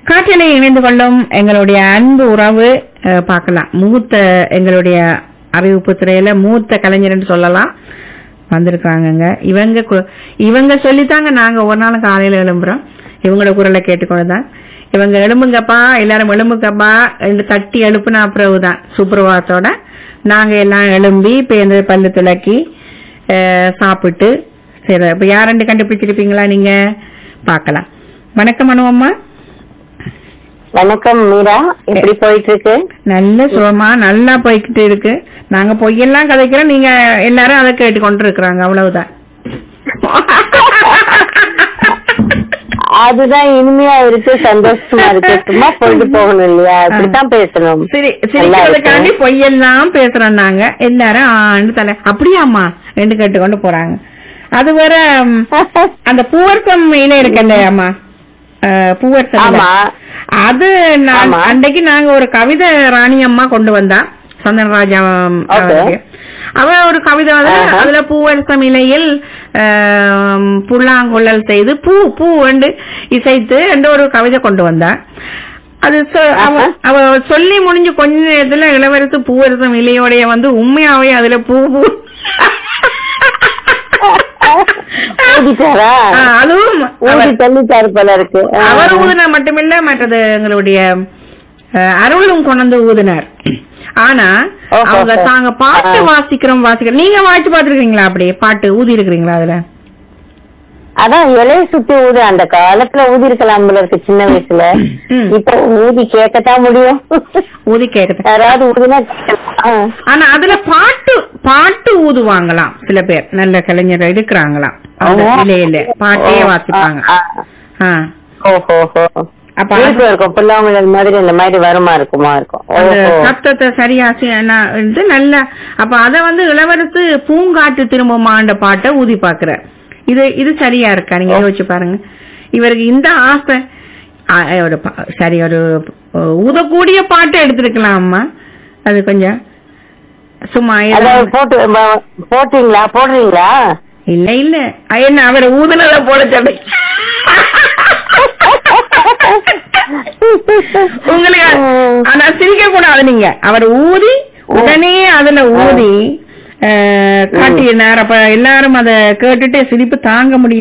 காற்றிலே இணைந்து கொள்ளும் எங்களுடைய அன்பு உறவு அஹ், பார்க்கலாம் மூத்த எங்களுடைய அறிவிப்பு துறையில மூத்த கலைஞர்னு சொல்லலாம் வந்திருக்காங்கங்க இவங்க கு- இவங்க சொல்லித்தாங்க நாங்க ஒரு நாள் காலையில எழும்புறோம் இவங்களோட குரலை கேட்டுக்கொண்டுதான் இவங்க எழும்புங்கப்பா எல்லாரும் எழும்புங்கப்பா என்று தட்டி எழுப்புன பிறகுதான் சுப்பிரபாதத்தோட நாங்க எல்லாம் எழும்பி பேருந்து பல்லு துளக்கி அஹ், சாப்பிட்டு சரி இப்ப யாரெண்டு கண்டுபிடிச்சிருப்பீங்களா நீங்க பார்க்கலாம் வணக்கம் அனுவம்மா வணக்கம் மீரா எப்படி போயிட்டு இருக்கு நல்ல சுகமா நல்லா போய்கிட்டு இருக்கு நாங்க பொய்யெல்லாம் கதைக்கிறோம் நீங்க எல்லாரும் அதை கேட்டு கொண்டு இருக்கிறாங்க அவ்வளவுதான் அதுதான் இனிமையா இருக்கு சந்தோஷமா இருக்கு சும்மா பொழுது போகணும் இல்லையா இப்படித்தான் பேசணும் சரி நல்லா சிரிக்கிறதுக்காண்டி இருக்கு. பொய்யெல்லாம் பேசுறோம் நாங்க எல்லாரும் ஆண்டு தலை அப்படியாம்மா ரெண்டு கேட்டு கொண்டு போறாங்க அது வேற ம், அந்த பூவர்க்கம் இலை இருக்குல்ல அம்மா அஹ், பூவர்க்கம் இலை. ஆமா அது நான் ஆமா. அன்னைக்கு நாங்க ஒரு கவிதை ராணி அம்மா கொண்டு வந்தா சந்தனராஜா ம், Okay. அவருக்கு. அவ ஒரு கவிதை வந்து ஆஹா. அதுல பூவரசம் இலையில் ஆம், புல்லாங்குழல் செய்து பூ பூ என்று இசைத்து என்று ஒரு கவிதை கொண்டு வந்தா அது சொ- அவ ஆஹா. அவ சொல்லி முடிஞ்சு கொஞ்ச நேரத்துல இளவரசு பூவரசம் இலையோடைய வந்து உண்மையாவே அதுல பூ பூ ஊதிட்டாரா ஆ, அதுவும் ஊதி அவர் தள்ளிட்டாரு போல இருக்கு ஆ. அவர் ஊதுன மட்டுமில்ல மற்றது எங்களுடைய அஹ், அருளும் கொண்டு ஊதினார் ஆனா ஓஹோ. அவங்க தாங்க பாட்டு ஆ. வாசிக்கிறோம் வாசிக்கிறோம் நீங்க வாசிச்சு பாத்துருக்கீங்களா அப்படியே பாட்டு ஊதி இருக்கிறீங்களா அதுல அதான் இலைய சுத்தி ஊது அந்த காலத்துல ஊதி இருக்கலாம் போல இருக்கு சின்ன வயசுல ம். இப்ப ஊதி கேட்கத்தான் முடியும் ஊதி கேக்குது யாராவது ஊதினா ஆ. ஆனா அதுல பாட்டு பாட்டு ஊதுவாங்களாம் சில பேர் நல்ல கலைஞர் இருக்கிறாங்களாம் அந்த ஆமா. இலையில பாட்டையே ஓ, வாசிப்பாங்க ஆ, ஆ. ஆ. ஓஹோ ஹோ அப்ப இருக்கும் இருக்கும் புல்லாங்குழல் மாதிரி இந்த மாதிரி வருமா இருக்குமா இருக்கும் அந்த ஓஹோ சத்தத்தை சரியா சி- நா- இது நல்ல அப்ப அத வந்து இளவரசு பூங்காற்று திரும்பமாண்ட பாட்டை ஊதி பாக்குறார் இது இது சரியா இருக்கா நீங்க யோசிச்சு பாருங்க இவருக்கு இந்த ஆசை ஆ, ஒரு பா- சரி ஒரு அஹ், ஊதக்கூடிய பாட்டை எடுத்திருக்கலாம் அம்மா அது கொஞ்சம் சும்மா ஏதோ- அதாவது போட்டு ம- போட்டீங்களா போடுறீங்களா இல்ல இல்ல அஹ், என்ன அவரை ஊதுனத போட சொல்லி உங்களுக்கு ம். ஆனா சிரிக்க கூடாது நீங்க அவர் ஊதி உடனே அதுல ஊதி அஹ், காட்டினார் அப்ப எல்லாரும் அத கேட்டுட்டு சிரிப்பு தாங்க முடியல